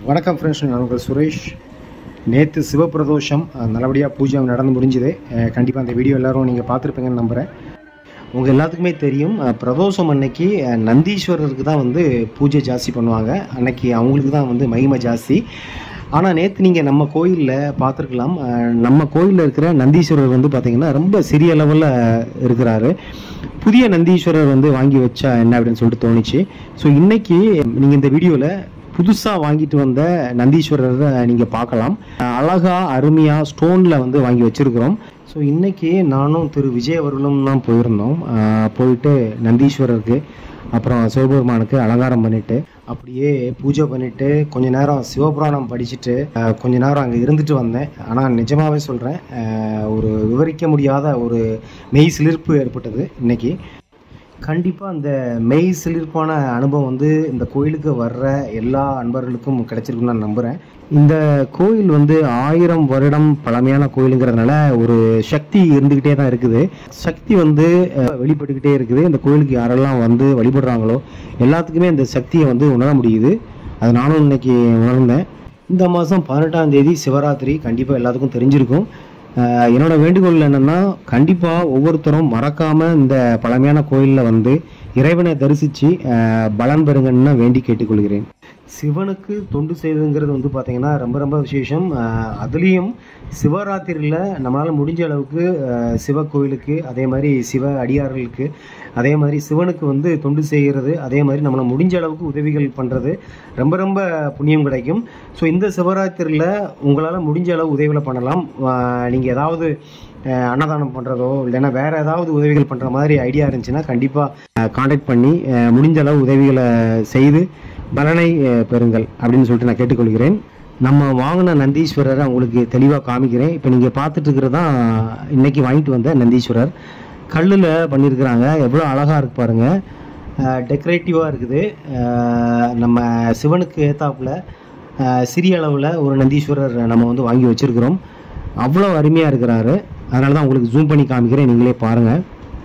வணக்கம் ஃப்ரெண்ட்ஸ் நான் உங்கள் சுரேஷ் நேற்று சிவபிரதோஷம் அஹ், நல்லபடியாக பூஜை நடந்து முடிஞ்சுது கண்டிப்பாக அந்த வீடியோ எல்லாரும் நீங்கள் பார்த்துருப்பீங்கன்னு நம்புகிறேன் உங்கள் எல்லாத்துக்குமே தெரியும் அஹ், பிரதோஷம் அன்னைக்கு அஹ், நந்தீஸ்வரருக்கு தான் வந்து பூஜை ஜாஸ்தி பண்ணுவாங்க அன்னைக்கு அவங்களுக்கு தான் வந்து மகிமை ஜாஸ்தி ஆனால் நேற்று நீங்கள் நம்ம கோயிலில் பார்த்துருக்கலாம் அஹ், நம்ம கோயிலில் இருக்கிற நந்தீஸ்வரர் வந்து பார்த்திங்கன்னா ரொம்ப சிறிய லெவலில் இருக்கிறாரு புதிய நந்தீஸ்வரர் வந்து வாங்கி வச்சா என்ன அப்படின்னு சொல்லிட்டு தோணுச்சு ஸோ இன்னைக்கு நீங்கள் இந்த வீடியோவில் புதுசாக வாங்கிட்டு வந்த நந்தீஸ்வரரை நீங்கள் பார்க்கலாம் அஹ் அழகா அருமையாக ஸ்டோனில் வந்து வாங்கி வச்சுருக்கிறோம் ஸோ இன்னைக்கு நானும் திரு விஜய் அவர்களும் தான் போயிருந்தோம் அஹ் போயிட்டு நந்தீஸ்வரருக்கு அப்புறம் சிவபெருமானுக்கு அலங்காரம் பண்ணிட்டு அப்படியே பூஜை பண்ணிட்டு கொஞ்ச நேரம் சிவபுராணம் படிச்சுட்டு அஹ் கொஞ்ச நேரம் அங்கே இருந்துட்டு வந்தேன் ஆனால் நிஜமாவே சொல்கிறேன் ஒரு விவரிக்க முடியாத ஒரு மெய் சிலிர்ப்பு ஏற்பட்டது இன்னைக்கு கண்டிப்பாக அந்த மெய் சிலிர்ப்பான அனுபவம் வந்து இந்த கோயிலுக்கு வர்ற எல்லா அன்பர்களுக்கும் கிடைச்சிருக்குன்னு நான் நம்புகிறேன் இந்த கோயில் வந்து ஆயிரம் வருடம் பழமையான கோயிலுங்கிறதுனால ஒரு சக்தி இருந்துக்கிட்டே தான் இருக்குது சக்தி வந்து அஹ், வெளிப்பட்டுக்கிட்டே இருக்குது இந்த கோயிலுக்கு யாரெல்லாம் வந்து வழிபடுறாங்களோ எல்லாத்துக்குமே இந்த சக்தியை வந்து உணர முடியுது அது நானும் இன்னைக்கு உணர்ந்தேன் இந்த மாதம் பதினெட்டாம் தேதி சிவராத்திரி கண்டிப்பாக எல்லாத்துக்கும் தெரிஞ்சிருக்கும் ஆஹ் என்னோட வேண்டுகோள் என்னன்னா கண்டிப்பாக ஒவ்வொருத்தரும் மறக்காம இந்த பழமையான கோயிலில் வந்து இறைவனை தரிசித்து பலன் பெறுங்கன்னு வேண்டி கேட்டுக்கொள்கிறேன் சிவனுக்கு தொண்டு செய்வதுங்கிறது வந்து பார்த்திங்கன்னா ரொம்ப ரொம்ப விசேஷம் ஆஹ் அதுலேயும் சிவராத்திரியில் நம்மளால் முடிஞ்ச அளவுக்கு ஆஹ் சிவ கோயிலுக்கு அதே மாதிரி சிவ அடியார்களுக்கு அதே மாதிரி சிவனுக்கு வந்து தொண்டு செய்கிறது அதே மாதிரி நம்மளை முடிஞ்ச அளவுக்கு உதவிகள் பண்ணுறது ரொம்ப ரொம்ப புண்ணியம் கிடைக்கும் ஸோ இந்த சிவராத்திரியில் உங்களால் முடிஞ்ச அளவு உதவிகளை பண்ணலாம் நீங்கள் ஏதாவது அஹ், அன்னதானம் பண்ணுறதோ இல்லைன்னா வேறு ஏதாவது உதவிகள் பண்ணுற மாதிரி ஐடியா இருந்துச்சுன்னா கண்டிப்பாக காண்டாக்ட் பண்ணி அஹ், முடிஞ்ச அளவு உதவிகளை செய்து பலனை அஹ், பெறுங்கள் அப்படின்னு சொல்லிட்டு நான் கேட்டுக்கொள்கிறேன் நம்ம வாங்கின நந்தீஸ்வரரை உங்களுக்கு தெளிவாக காமிக்கிறேன் இப்போ நீங்கள் பார்த்துட்டு இருக்கிறது தான் இன்னைக்கு வாங்கிட்டு வந்த நந்தீஸ்வரர் கல்லில் பண்ணியிருக்கிறாங்க எவ்வளோ அழகாக இருக்கு பாருங்கள் டெக்கரேட்டிவாக இருக்குது அஹ், நம்ம சிவனுக்கு ஏத்தாப்புல அஹ், சிறிய அளவில் ஒரு நந்தீஸ்வரர் நம்ம வந்து வாங்கி வச்சுருக்கிறோம் அவ்வளோ அருமையாக இருக்கிறாரு அதனால தான் உங்களுக்கு ஜூம் பண்ணி காமிக்கிறேன் நீங்களே பாருங்கள்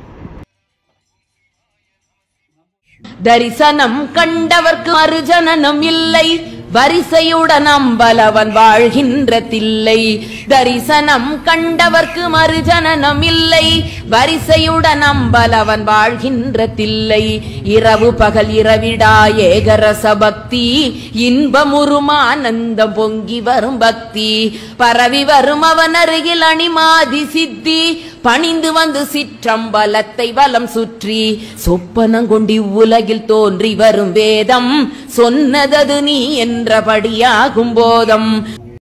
தரிசனம் கண்டவர்க்கு மறுஜனனம் இல்லை வரிசையுடன் அம்பலவன் வாழ்கின்ற தில்லை தரிசனம் கண்டவர்க்கு மறுஜனனம் இல்லை வரிசையுடன் அம்பலவன் வாழ்கின்ற தில்லை இரவு பகல் இரவிடா ஏகரச பக்தி இன்பமுருமானந்தம் பொங்கி வரும் பக்தி பரவி வரும் அவன் அருகில் அணிமாதி சித்தி பணிந்து வந்து சிற்றம்பலத்தை வலம் சுற்றி சொப்பனங்கொண்டி உலகில் தோன்றி வரும் வேதம் சொன்னதது நீ என்றபடியாகும் போதம்